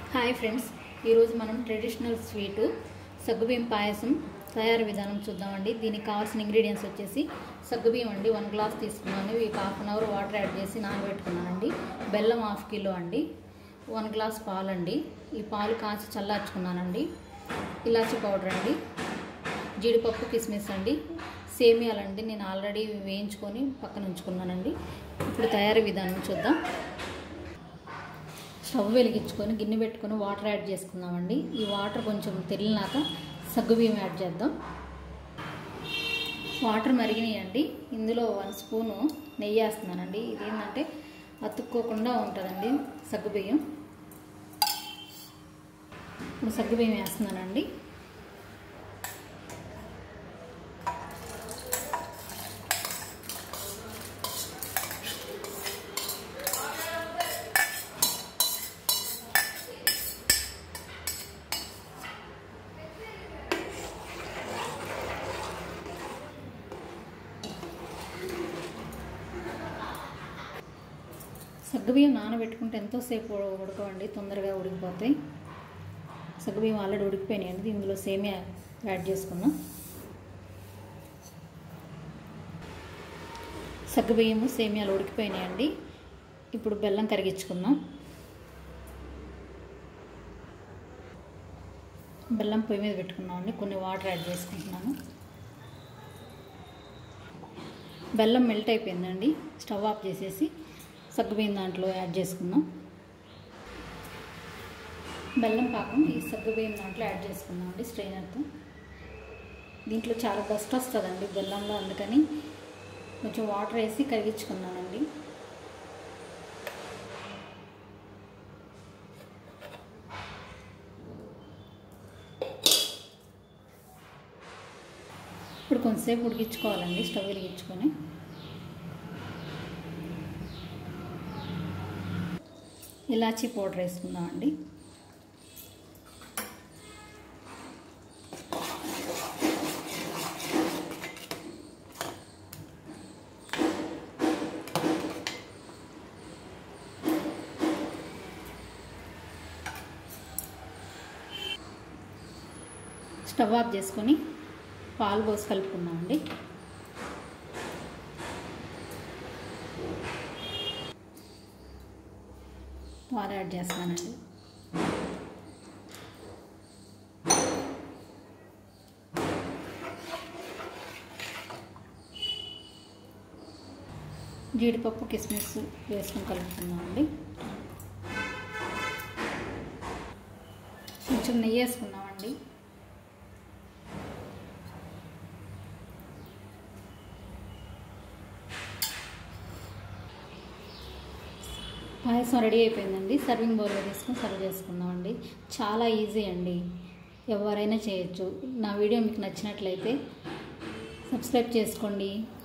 hi friends ఈరోజు మనం traditional sweet సగ్గుబియ్యం పాయసం తయారు విధానం చూద్దామండి దీనికి కావాల్సిన ఇంగ్రీడియంట్స్ వచ్చేసి సగ్గుబియ్యం అండి వన్ గ్లాస్ తీసుకున్నాను ఇవి half an hour water add చేసి నానబెట్టుకున్నానండి బెల్లం హాఫ్ కిలో అండి వన్ గ్లాస్ పాలు అండి ఈ పాలు కాచి చల్లార్చుకున్నానండి ఇలాచి పౌడర్ అండి జీడిపప్పు కిస్మిస్ అండి సేమియాలండి నేను ఆల్రెడీ వేయించుకొని పక్కన ఉంచుకున్నానండి ఇప్పుడు తయారీ విధానం చూద్దాం స్టవ్ వెలిగించుకొని గిన్నె పెట్టుకొని వాటర్ యాడ్ చేసుకుందామండి ఈ వాటర్ కొంచెం తెల్లినాక సగ్గుబియ్యం యాడ్ చేద్దాం వాటర్ మరిగినాయండి ఇందులో వన్ స్పూను నెయ్యి వేస్తున్నానండి ఇది ఏంటంటే అతుక్కోకుండా ఉంటుందండి సగ్గుబియ్యం ఇప్పుడు సగ్గుబియ్యం వేస్తున్నానండి సగ్గుబియ్యం నానబెట్టుకుంటే ఎంతోసేపు ఉడకవండి తొందరగా ఉడికిపోతాయి సగ్గుబియ్యం ఆల్రెడీ ఉడికిపోయినాయండి ఇందులో సేమియా యాడ్ చేసుకుందాం సగ్గుబియ్యము సేమియాలు ఉడికిపోయినాయండి ఇప్పుడు బెల్లం కరిగించుకుందాం బెల్లం పొయ్యి మీద పెట్టుకున్నామండి కొన్ని వాటర్ యాడ్ చేసుకుంటున్నాను బెల్లం మెల్ట్ అయిపోయిందండి స్టవ్ ఆఫ్ చేసేసి సగ్గుబియ్యం దాంట్లో యాడ్ చేసుకుందాం బెల్లం పాకం ఈ సగ్గుబియ్యం దాంట్లో యాడ్ చేసుకుందాం అండి స్ట్రైనర్తో దీంట్లో చాలా డస్ట్ వస్తుందండి బెల్లంలో అందుకని కొంచెం వాటర్ వేసి కరిగించుకున్నానండి ఇప్పుడు కొంతసేపు ఉడికించుకోవాలండి స్టవ్ వెలిగించుకొని ఇలాచీ పౌడర్ వేసుకుందామండి స్టవ్ ఆఫ్ చేసుకొని పాలు పోసి కలుపుకుందామండి పాలు యాడ్ చేస్తున్నానండి జీడిపప్పు కిస్మిస్ వేసుకొని కలుపుకుందామండి కొంచెం నెయ్యి వేసుకుందామండి పాయసం రెడీ అయిపోయిందండి సర్వింగ్ బౌల్లో తీసుకొని సర్వ్ చేసుకుందామండి చాలా ఈజీ అండి ఎవరైనా చేయొచ్చు నా వీడియో మీకు నచ్చినట్లయితే సబ్స్క్రైబ్ చేసుకోండి